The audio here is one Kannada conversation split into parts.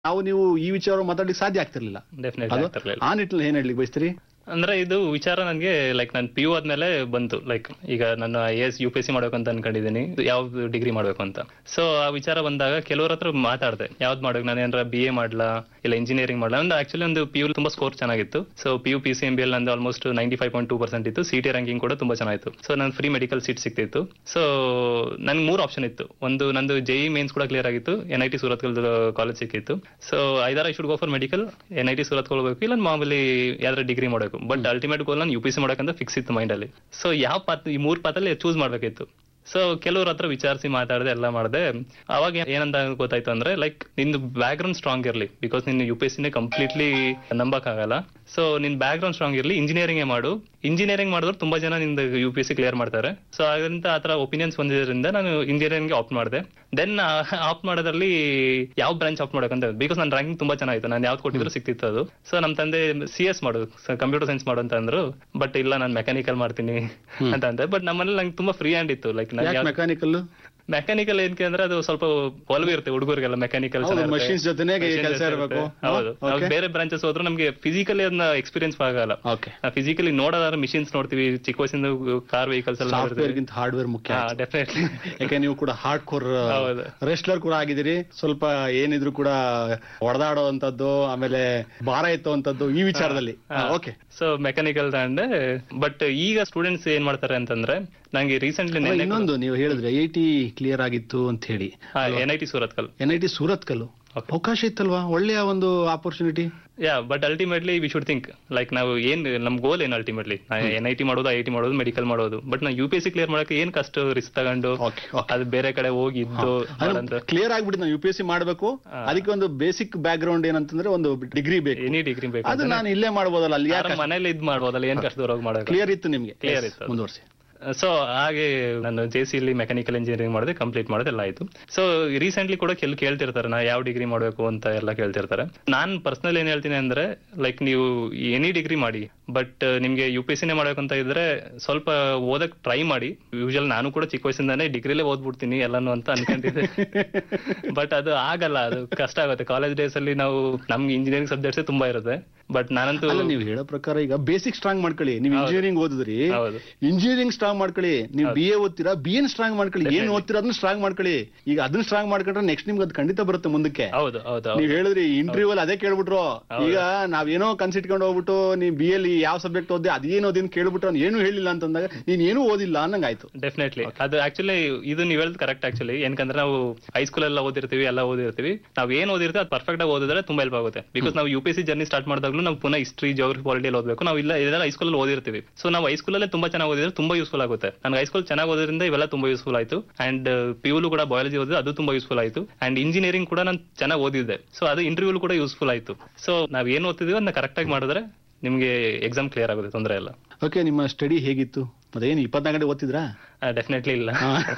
ನಾವು ನೀವು ಈ ವಿಚಾರ ಮಾತಾಡ್ಲಿಕ್ಕೆ ಸಾಧ್ಯ ಆಗ್ತಿರ್ಲಿಲ್ಲ ಡೆಫಿನೆಟ್ಲಿ ಅದು ಆಗ್ತಿರ್ಲಿಲ್ಲ ಆ ನಿಟ್ಟಿನಲ್ಲಿ ಏನ್ ಹೇಳ್ಲಿಕ್ಕೆ ಬಯಸ್ತೀರಿ ಅಂದ್ರೆ ಇದು ವಿಚಾರ ನನಗೆ ಲೈಕ್ ನಾನು ಪಿ ಯು ಆದ್ಮೇಲೆ ಬಂತು ಲೈಕ್ ಈಗ ನಾನು I S U P S C ಮಾಡ್ಬೇಕು ಅಂತ ಅನ್ಕೊಂಡಿದ್ದೀನಿ ಯಾವ್ದು ಡಿಗ್ರಿ ಮಾಡ್ಬೇಕು ಅಂತ ಸೊ ಆ ವಿಚಾರ ಬಂದಾಗ ಕೆಲವ್ರ ಹತ್ರ ಮಾತಾಡಿದೆ ಯಾವ್ದು ಮಾಡ್ಬೇಕು ನಾನು ಏನಾರ ಬಿ ಎ ಮಾಡ್ಲಾ ಇಲ್ಲ ಇಂಜಿನಿಯರಿಂಗ್ ಮಾಡ್ಲಾ ಒಂದು ಆಕ್ಚುಲಿ ಒಂದು ಪಿ ಯು ತುಂಬಾ ಸ್ಕೋರ್ ಚೆನ್ನಾಗಿತ್ತು so P U P C M B ಎಲ್ ನಂದು almost ninety five point two percent ಇತ್ತು ಸಿ ಟಿ ರ್ಯಾಂಕಿಂಗ್ ಕೂಡ ತುಂಬಾ ಚೆನ್ನಾಗಿತ್ತು ಸೊ ನಾನು ಫ್ರೀ ಮೆಡಿಕಲ್ ಸೀಟ್ ಸಿಕ್ತಿತ್ತು ಸೊ ನನ್ಗೆ ಮೂರು ಆಪ್ಷನ್ ಇತ್ತು ಒಂದು ನಂದು ಜೆ ಇ ಮೇನ್ಸ್ ಕೂಡ ಕ್ಲಿಯರ್ ಆಗಿತ್ತು N I T Surat college ಸಿಕ್ಕಿತ್ತು ಸೊ ಐದಾರ I should go for medical N I T Surat ಹೋಗ್ಬೇಕು ಇಲ್ಲ ಮಾಮೂಲಿ ಯಾವ್ದಾರ ಡಿಗ್ರಿ ಮಾಡಬೇಕು ಬಟ್ ಅಲ್ಟಿಮೇಟ್ ಗೋಲ್ ನಾನು ಯು ಪಿ ಸಿ ಮಾಡಬೇಕಂತ ಫಿಕ್ಸ್ ಇತ್ತು ಮೈಂಡ್ ಅಲ್ಲಿ ಸೊ ಯಾವ ಪಾತ್ ಈ ಮೂರ್ ಪಾತಲ್ಲಿ ಚೂಸ್ ಮಾಡ್ಬೇಕಿತ್ತು ಸೊ ಕೆಲವ್ರ ಹತ್ರ ವಿಚಾರಿಸಿ ಮಾತಾಡಿದೆ ಎಲ್ಲ ಮಾಡಿದೆ ಅವಾಗ ಏನಂತ ಗೊತ್ತಾಯ್ತು ಅಂದ್ರೆ ಲೈಕ್ ನಿಂದು ಬ್ಯಾಕ್ ಗ್ರೌಂಡ್ ಸ್ಟ್ರಾಂಗ್ ಇರಲಿ ಬಿಕಾಸ್ ನಿನ್ನ ಯು ಪಿ ಎಸ್ ಸಿನೇ ಕಂಪ್ಲೀಟ್ಲಿ ನಂಬಕ್ಕಾಗಲ್ಲ ಸೊ ನಿನ್ ಬ್ಯಾಕ್ ಗ್ರೌಂಡ್ ಸ್ಟ್ರಾಂಗ್ ಇರಲಿ ಇಂಜಿನಿಯರಿಂಗ್ ಮಾಡು ಇಂಜಿನಿಯರಿಂಗ್ ಮಾಡಿದ್ರು ತುಂಬಾ ಜನ ನಿಂದು U P S C clear ಮಾಡ್ತಾರೆ ಸೊ ಅದರಿಂದ ಆ ತರ ಒಪಿನಿಯನ್ಸ್ ಬಂದಿದ್ದರಿಂದ ನಾನು ಇಂಜಿನಿಯರಿಂಗ್ ಆಪ್ಟ್ ಮಾಡಿದೆ ದೆನ್ ಆಪ್ಟ್ ಮಾಡೋದ್ರಲ್ಲಿ ಯಾವ ಬ್ರಾಂಚ್ ಆಪ್ಟ್ ಮಾಡಬೇಕಂತ ಬಿಕಾಸ್ ನನ್ನ ರ್ಯಾಂಕಿಂಗ್ ತುಂಬಾ ಚೆನ್ನಾಗಿತ್ತು ನಾನು ಯಾವ್ದು ಕೊಟ್ಟಿದ್ರು ಸಿಕ್ತಿತ್ತು ಅದು ಸೊ ನಮ್ಮ ತಂದೆ ಸಿ ಎಸ್ ಮಾಡು ಕಂಪ್ಯೂಟರ್ ಸೈನ್ಸ್ ಮಾಡು ಅಂತ ಅಂದ್ರು ಬಟ್ ಇಲ್ಲ ನಾನು ಮೆಕ್ಯಾನಿಕಲ್ ಮಾಡ್ತೀನಿ ಅಂತ ಅಂದೆ ಬಟ್ ನಮ್ಮಲ್ಲಿ ನಂಗೆ ತುಂಬಾ ಫ್ರೀ ಹ್ಯಾಂಡ್ ಇತ್ತು ಲೈಕ್ ಯಾಕೆ ಮೆಕ್ಯಾನಿಕಲ್ ಮೆಕ್ಯಾನಿಕಲ್ ಏನಕ್ಕೆ ಅಂದ್ರೆ ಅದು ಸ್ವಲ್ಪ ಒಲವು ಇರುತ್ತೆ ಹುಡುಗರಿಗೆಲ್ಲ ಮೆಕ್ಯಾನಿಕಲ್ ಹೌದು, machines ಜೊತೆನೇ ಕೆಲ್ಸ ಇರ್ಬೇಕು. ಹೌದು ನಾವು Okay. ಬೇರೆ ಬ್ರಾಂಚಸ್ ಹೋದ್ರೆ ನಮ್ಗೆ ಫಿಸಿಕಲಿ ಅದನ್ನ ಎಕ್ಸ್ಪೀರಿಯನ್ಸ್ ಆಗಲ್ಲ ಓಕೆ ನಾವು ಫಿಸಿಕಲಿ ನೋಡೋದಾದ್ರೆ ಮಿಷಿನ್ಸ್ ನೋಡ್ತೀವಿ ಚಿಕ್ಕ ವಯಸ್ಸಿಂದ ಕಾರ್ ವೆಹಿಕಲ್ಸ್ ಎಲ್ಲ ಸಾಫ್ಟ್ವೇರ್ ನೋಡ್ತೀವಿ ಗಿಂತ ಹಾರ್ಡ್ವೇರ್ ಮುಖ್ಯ ಹಾ ಡೆಫಿನೆಟ್ಲಿ ಯಾಕೆ ನೀವು ಕೂಡ ಹಾರ್ಡ್ ಕೋರ್ ಹೌದು. ರೆಸ್ಲರ್ ಕೂಡ ಆಗಿದ್ದೀರಿ ಸ್ವಲ್ಪ ಏನಿದ್ರು ಕೂಡ ಹೊಡೆದಾಡೋ ಅಂತದ್ದು ಆಮೇಲೆ ಭಾರ ಎತ್ತುವಂತದ್ದು ಈ ವಿಚಾರದಲ್ಲಿ ಓಕೆ ಸೊ ಮೆಕ್ಯಾನಿಕಲ್ ತಗೊಂಡೆ ಬಟ್ ಈಗ ಸ್ಟೂಡೆಂಟ್ಸ್ ಏನ್ ಮಾಡ್ತಾರೆ ಅಂತಂದ್ರೆ ನಂಗೆ ರೀಸೆಂಟ್ಲಿ ಇನ್ನೊಂದು ನೀವು ಹೇಳಿದ್ರೆ ಐ ಟಿ ಕ್ಲಿಯರ್ ಆಗಿತ್ತು ಅಂತ ಹೇಳಿ N I T Surathkal N I T Surathkal Okay. ಅವಕಾಶ ಇತ್ತಲ್ವಾ ಒಳ್ಳೆಯ ಒಂದು opportunity yeah but ultimately we should think like ನಾವು ಏನ್ ನಮ್ ಗೋಲ್ ಏನು ಅಲ್ಟಿಮೇಟ್ಲಿ ಎನ್ ಐ ಟಿ ಮಾಡೋದು ಐ ಟಿ ಮಾಡೋದು ಮೆಡಿಕಲ್ ಮಾಡೋದು ಬಟ್ ನಾವು U P S C clear ಮಾಡಕ್ಕೆ ಏನ್ ಕಷ್ಟ ರಿಸ್ಕ್ ತಗೊಂಡು ಓಕೆ ಓಕೆ ಅದು ಬೇರೆ ಕಡೆ ಹೋಗಿ ಇದ್ದು ಮಾಡಂತ ಕ್ಲಿಯರ್ ಆಗ್ಬಿಟ್ಟು ನಾವು ಯು ಪಿ ಎಸ್ ಸಿ ಮಾಡಬೇಕು ಅದಕ್ಕೆ ಒಂದು ಬೇಸಿಕ್ ಬ್ಯಾಕ್ ಗ್ರೌಂಡ್ ಏನಂತಂದ್ರೆ ಒಂದು ಡಿಗ್ರಿ ಬೇಕು ಎನಿ ಡಿಗ್ರಿ ಬೇಕು ಅದು ನಾನು ಇಲ್ಲೇ ಮಾಡ್ಬೋದಲ್ಲ ಅಲ್ಲಿ ಯಾಕೆ ಮನೇಲಿ ಇದ್ ಮಾಡ್ಬೋದಲ್ಲ ಏನ್ ಕಷ್ಟದವ್ರಾಗ ಮಾಡೋದು ಕ್ಲಿಯರ್ ಇತ್ತು ನಿಮ್ಗೆ Clear Yes, ಇತ್ತು ಅದು. ಮುಂದುವರಿಸಿ ಸೊ ಹಾಗೆ ನಾನು ಜೆ ಸಿ ಇಲ್ಲಿ ಮೆಕ್ಯಾನಿಕಲ್ ಇಂಜಿನಿಯರಿಂಗ್ ಮಾಡಿದೆ ಕಂಪ್ಲೀಟ್ ಮಾಡಿದೆ ಎಲ್ಲ ಆಯ್ತು ಸೊ ರೀಸೆಂಟ್ಲಿ ಕೂಡ ಕೆಲ್ ಕೇಳ್ತಿರ್ತಾರೆ ನಾ ಯಾವ ಡಿಗ್ರಿ ಮಾಡಬೇಕು ಅಂತ ಎಲ್ಲ ಕೇಳ್ತಿರ್ತಾರೆ ನಾನ್ ಪರ್ಸನಲ್ ಏನ್ ಹೇಳ್ತೀನಿ ಅಂದ್ರೆ ಲೈಕ್ ನೀವು ಎನಿ ಡಿಗ್ರಿ ಮಾಡಿ ಬಟ್ ನಿಮ್ಗೆ ಯು ಪಿ ಸಿನೇ ಮಾಡ್ಬೇಕಂತ ಇದ್ರೆ ಸ್ವಲ್ಪ ಓದಕ್ ಟ್ರೈ ಮಾಡಿ ಯೂಶಲ್ ನಾನು ಕೂಡ ಚಿಕ್ಕ ವಯಸ್ಸಿಂದಾನೇ ಡಿಗ್ರಿಲೇ ಓದ್ಬಿಡ್ತೀನಿ ಎಲ್ಲಾನು ಅಂತ ಅನ್ಕೊಂಡಿದ್ದೆ ಬಟ್ ಅದು ಆಗಲ್ಲ ಅದು ಕಷ್ಟ ಆಗುತ್ತೆ ಕಾಲೇಜ್ ಡೇಸ್ ಅಲ್ಲಿ ನಾವು ನಮ್ಗೆ ಇಂಜಿನಿಯರಿಂಗ್ ಸಬ್ಜೆಕ್ಟ್ಸ್ ತುಂಬಾ ಇರುತ್ತೆ ಬಟ್ ನಾನಂತೂ ಅಲ್ಲ ನೀವು ಹೇಳೋ ಪ್ರಕಾರ ಈಗ ಬೇಸಿಕ್ ಸ್ಟ್ರಾಂಗ್ ಮಾಡ್ಕೊಳ್ಳಿ ನೀವು ಇಂಜಿನಿಯರಿಂಗ್ ಓದಿದ್ರಿ ಹೌದು ಇಂಜಿನಿಯರಿಂಗ್ ಸ್ಟ್ರಾಂಗ್ ಮಾಡ್ಕೊಳ್ಳಿ ನೀವು ಬಿ ಎ ಓದ್ತೀರಾ ಬಿ ಎನ್ ಸ್ಟ್ರಾಂಗ್ ಮಾಡ್ಕೊಳ್ಳಿ ಏನ್ ಓದ್ತೀರಾ ಅದನ್ನ ಸ್ಟ್ರಾಂಗ್ ಮಾಡ್ಕೊಳ್ಳಿ ಈಗ ಅದನ್ನ ಸ್ಟ್ರಾಂಗ್ ಮಾಡ್ಕೊಂಡ್ರೆ ನೆಕ್ಸ್ಟ್ ನಿಮ್ಗೆ ಅದು ಖಂಡಿತ ಬರುತ್ತೆ ಮುಂದಕ್ಕೆ ಹೌದು ಹೌದು ಹೌದು ನೀವ್ ಹೇಳಿದ್ರಿ ಇಂಟರ್ವ್ಯೂ ಅಲ್ಲಿ ಅದೇ ಕೇಳ್ಬಿಟ್ರು ಈಗ ನಾವೇನೋ ಕನ್ಸಿಟ್ಕೊಂಡು ಹೋಗ್ಬಿಟ್ಟು ನೀ ಬಿ ಎಲ್ಲಿ ಯಾವ ಸಬ್ಜೆಕ್ಟ್ ಓದಿ ಅದೇನ್ ಓದಿ ಅಂತ ಕೇಳ್ಬಿಟ್ರು ಅವ್ನು ಏನು ಹೇಳಿಲ್ಲ ಅಂತಂದಾಗ ನೀನ್ ಏನೂ ಓದಿಲ್ಲ ಅನ್ನಂಗ್ ಆಯ್ತು ಡೆಫಿನೆಟ್ಲಿ ಅದು ಆಕ್ಚುಲಿ ಇದು ನೀವ್ ಹೇಳದ್ ಕರೆಕ್ಟ್ ಆಕ್ಚುಲಿ ಏನಕಂದ್ರೆ ನಾವು ಹೈಸ್ಕೂಲ್ ಎಲ್ಲ ಓದಿರ್ತೀವಿ ಎಲ್ಲ ಓದಿರ್ತೀವಿ ನಾವ್ ಏನ್ ಓದಿರ್ತೀವಿ ಅದು ಪರ್ಫೆಕ್ಟ್ ಆಗಿ ಓದಿದ್ರೆ ತುಂಬಾ ಹೆಲ್ಪ್ ಆಗುತ್ತೆ ಬಿಕಾಸ್ ನಾವು U P C journey start ಮಾಡಿದಾಗ್ಲೂ ನಾವು ಪುನಃ ಹಿಸ್ಟ್ರಿ ಜೋಗ್ರಫಿ ಪಾಲಿಟಿಯಲ್ಲಿ ಓದಬೇಕು ನಾವು ಇಲ್ಲ ಇದೆಲ್ಲ ಹೈಸ್ಕೂಲ್ ಅಲ್ಲಿ ಓದಿರ್ತೀವಿ ಸೊ ನಾವು ಹೈಸ್ಕೂಲ್ ಅಲ್ಲೇ ತುಂಬಾ ಚೆನ್ನಾಗಿ ಓದಿದ್ರೆ ತುಂಬಾ ಯೂಸ್ಫುಲ್ ಆಗುತ್ತೆ ನನ್ಗೆ ಹೈಸ್ಕೂಲ್ ಚೆನ್ನಾಗಿ ಓದೋದ್ರಿಂದ ಇವೆಲ್ಲ ತುಂಬಾ ಯೂಸ್ಫುಲ್ ಆಯ್ತು ಅಂಡ್ ಪಿಯುಲು ಕೂಡ ಬಯಾಲಜಿ ಓದಿದ್ರೆ ಅದು ತುಂಬಾ ಯೂಸ್ಫುಲ್ ಆಯ್ತು ಅಂಡ್ ಇಂಜಿನಿಯರಿಂಗ್ ಕೂಡ ನಾನು ಚೆನ್ನಾಗಿ ಓದಿದ್ದೆ ಸೊ ಅದು ಇಂಟರ್ವ್ಯೂ ಕೂಡ ಯೂಸ್ಫುಲ್ ಆಯ್ತು ಸೊ ನಾವ್ ಏನ್ ಓದ್ತಿದೀವಿ ಅದನ್ನ ಕರೆಕ್ಟ್ ಆಗಿ ಮಾಡಿದ್ರೆ ನಿಮ್ಗೆ ಎಕ್ಸಾಮ್ ಕ್ಲಿಯರ್ ಆಗುತ್ತೆ ತೊಂದರೆ ಇಲ್ಲ ಓಕೆ ನಿಮ್ಮ ಸ್ಟಡಿ ಹೇಗಿತ್ತು ಮತ್ತೆ ಏನು ಇಪ್ಪತ್ನಾಲ್ಕು ಗಂಟೆ ಓದ್ತಿದ್ರಾ ಡೆಫಿನೆಟ್ಲಿ ಇಲ್ಲ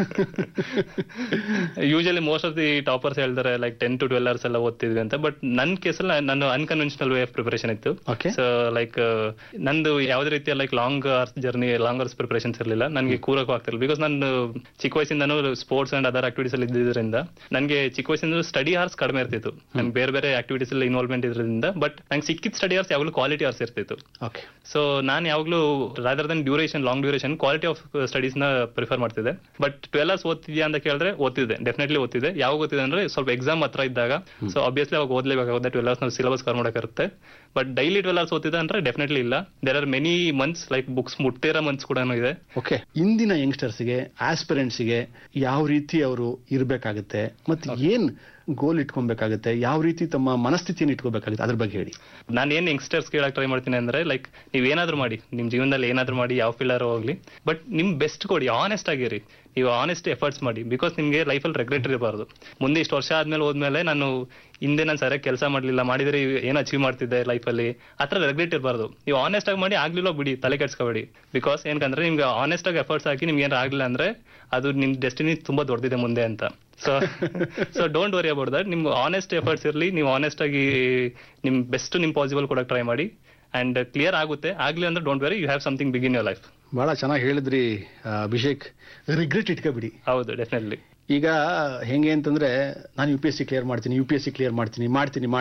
usually most of the toppers ಹೇಳ್ತಾರೆ like ten to twelve hours ಎಲ್ಲ ಓದ್ತಿದ್ವಿ ಅಂತ ಬಟ್ ನನ್ನ ಕೇಸಲ್ಲಿ ನಾನು ಅನ್ಕನ್ವೆನ್ಷನಲ್ ವೇ ಆಫ್ ಪ್ರಿಪರೇಷನ್ ಇತ್ತು ಓಕೆ ಸೊ ಲೈಕ್ ನಂದು ಯಾವುದೇ ರೀತಿಯ like long hours journey long hours preparations ಇರಲಿಲ್ಲ ನನಗೆ ಕೂರಕ್ಕೂ ಆಗ್ತಿಲ್ಲ ಬಿಕಾಸ್ ನಾನು ಚಿಕ್ಕ ವಯಸ್ಸಿಂದನೂ ಸ್ಪೋರ್ಟ್ಸ್ ಅಂಡ್ ಅದರ್ ಆಕ್ಟಿವಿಟೀಸ್ ಅಲ್ಲಿ ಇದ್ದಿದ್ದರಿಂದ ನನಗೆ ಚಿಕ್ಕ ವಯಸ್ಸಿಂದ ಸ್ಟಡಿ ಅವರ್ಸ್ ಕಡಿಮೆ ಇರ್ತಿತ್ತು ನನ್ಗೆ ಬೇರೆ ಬೇರೆ ಆಕ್ಟಿವಿಟೀಸ್ ಅಲ್ಲಿ ಇನ್ವಾಲ್ವ್ಮೆಂಟ್ ಇದ್ರಿಂದ ಬಟ್ ನಂಗೆ ಸಿಕ್ಕಿದ ಸ್ಟಡಿ ಅವರ್ಸ್ ಯಾವಾಗಲೂ ಕ್ವಾಲಿಟಿ ಅವರ್ಸ್ ಇರ್ತಿತ್ತು ಓಕೆ ಸೊ ನಾನು ಯಾವಾಗಲೂ rather than duration long duration quality of studies ನ ಪ್ರಿಫರ್ ಮಾಡ್ತಿದ್ದೆ ಬಟ್ ಟ್ವೆಲ್ ಅವರ್ಸ್ ಓದ್ತಿದ್ಯಾ ಅಂತ ಕೇಳಿದ್ರೆ ಓದ್ತಿದ್ದೆ ಡೆಫಿನೆಟ್ಲಿ ಓದ್ತಿದ್ದೆ ಯಾವಾಗ ಓದ್ತಿದ್ದೆ ಅಂದ್ರೆ ಸ್ವಲ್ಪ ಎಕ್ಸಾಮ್ ಹತ್ರ ಇದ್ದಾಗ ಸೊ ಆಬ್ವಿಯಸ್ಲಿ ಅವಾಗ ಓದ್ಲೇಬೇಕಾಗುತ್ತೆ ಟ್ವೆಲ್ ಅವರ್ಸ್ ನಾವು ಸಿಲೆಬಸ್ ಕವರ್ ಮಾಡೋಕ್ಕಿರುತ್ತೆ ಬಟ್ ಡೈಲಿ ಟ್ವೆಲ್ ಅವರ್ಸ್ ಓದ್ತಿದ್ದೆ ಅಂದ್ರೆ ಡೆಫಿನೆಟ್ಲಿ ಇಲ್ಲ there are many months like books ಮುಟ್ಟಿರೋ ಮಂತ್ಸ್ ಕೂಡ ಇದೆ ಓಕೆ ಇಂದಿನ ಯಂಗ್ಸ್ಟರ್ಸ್ಗೆ ಆಸ್ಪಿರೆಂಟ್ಸ್ಗೆ ಯಾವ ರೀತಿ ಅವರು ಇರಬೇಕಾಗುತ್ತೆ ಮತ್ತೆ ಏನ್ ಗೋಲ್ ಇಟ್ಕೊಬೇಕಾಗುತ್ತೆ ಯಾವ ರೀತಿ ತಮ್ಮ ಮನಸ್ಥಿತಿಯನ್ನು ಇಟ್ಕೋಬೇಕಾಗುತ್ತೆ ಅದ್ರ ಬಗ್ಗೆ ಹೇಳಿ ನಾನು ಏನ್ ಯಂಗ್ಸ್ಟರ್ಸ್ ಕೇಳಕ್ ಟ್ರೈ ಮಾಡ್ತೀನಿ ಅಂದ್ರೆ ಲೈಕ್ ನೀವ್ ಏನಾದ್ರು ಮಾಡಿ ನಿಮ್ ಜೀವನದಲ್ಲಿ ಏನಾದ್ರು ಮಾಡಿ ಯಾವ ಫೀಲ್ಡರ್ ಹೋಗ್ಲಿ ಬಟ್ ನಿಮ್ ಬೆಸ್ಟ್ ಕೊಡಿ ಆನೆಸ್ಟ್ ಆಗಿರಿ ನೀವು ಆನೆಸ್ಟ್ ಎಫರ್ಟ್ಸ್ ಮಾಡಿ ಬಿಕಾಸ್ ನಿಮ್ಗೆ ಲೈಫಲ್ಲಿ ರೆಗ್ರೆಟ್ ಇರಬಾರ್ದು ಮುಂದೆ ಇಷ್ಟು ವರ್ಷ ಆದ್ಮೇಲೆ ಹೋದ್ಮೇಲೆ ನಾನು ಹಿಂದೆ ನಾನು ಸರಿಯಾಗಿ ಕೆಲಸ ಮಾಡ್ಲಿಲ್ಲ ಮಾಡಿದ್ರೆ ಏನು ಅಚೀವ್ ಮಾಡ್ತಿದ್ದೆ ಲೈಫಲ್ಲಿ ಆ ಥರ ರೆಗ್ರೆಟ್ ಇರಬಾರ್ದು ನೀವು ಆನೆಸ್ಟ್ ಆಗಿ ಮಾಡಿ ಆಗ್ಲಿಲ್ಲ ಬಿಡಿ ತಲೆ ಕೆಡ್ಸ್ಕೊಬೇಡಿ ಬಿಕಾಸ್ ಏನಕಂದ್ರೆ ನಿಮ್ಗೆ ಆನೆಸ್ಟ್ ಆಗಿ ಎಫರ್ಟ್ಸ್ ಹಾಕಿ ನಿಮ್ಗೆ ಏನಾರು ಆಗ್ಲಿಲ್ಲ ಅಂದ್ರೆ ಅದು ನಿಮ್ ಡೆಸ್ಟಿನಿ ತುಂಬಾ ದೊಡ್ಡದಿದೆ ಮುಂದೆ ಅಂತ so so don't worry about that ನಿಮ್ಗೆ ಆನೆಸ್ಟ್ ಎಫರ್ಟ್ಸ್ ಇರಲಿ ನೀವು ಆನೆಸ್ಟ್ ಆಗಿ ನಿಮ್ ಬೆಸ್ಟ್ ನಿಮ್ ಪಾಸಿಬಲ್ ಕೊಡಕ್ ಟ್ರೈ ಮಾಡಿ ಅಂಡ್ ಕ್ಲಿಯರ್ ಆಗುತ್ತೆ ಆಗ್ಲಿ ಅಂದ್ರೆ don't worry you have something big in your life ಬಹಳ ಚೆನ್ನಾಗಿ ಹೇಳಿದ್ರಿ ಆ, ಅಭಿಷೇಕ್ ರಿಗ್ರೆಟ್ ಇಟ್ಕೋಬಿಡಿ ಹೌದು ಡೆಫಿನೆಟ್ಲಿ ಈಗ ಹೆಂಗೆ ಅಂತಂದ್ರೆ ನಾನು U P S C clear ಮಾಡ್ತೀನಿ U P S C clear ಮಾಡ್ತೀನಿ ಮಾಡ್ತೀನಿ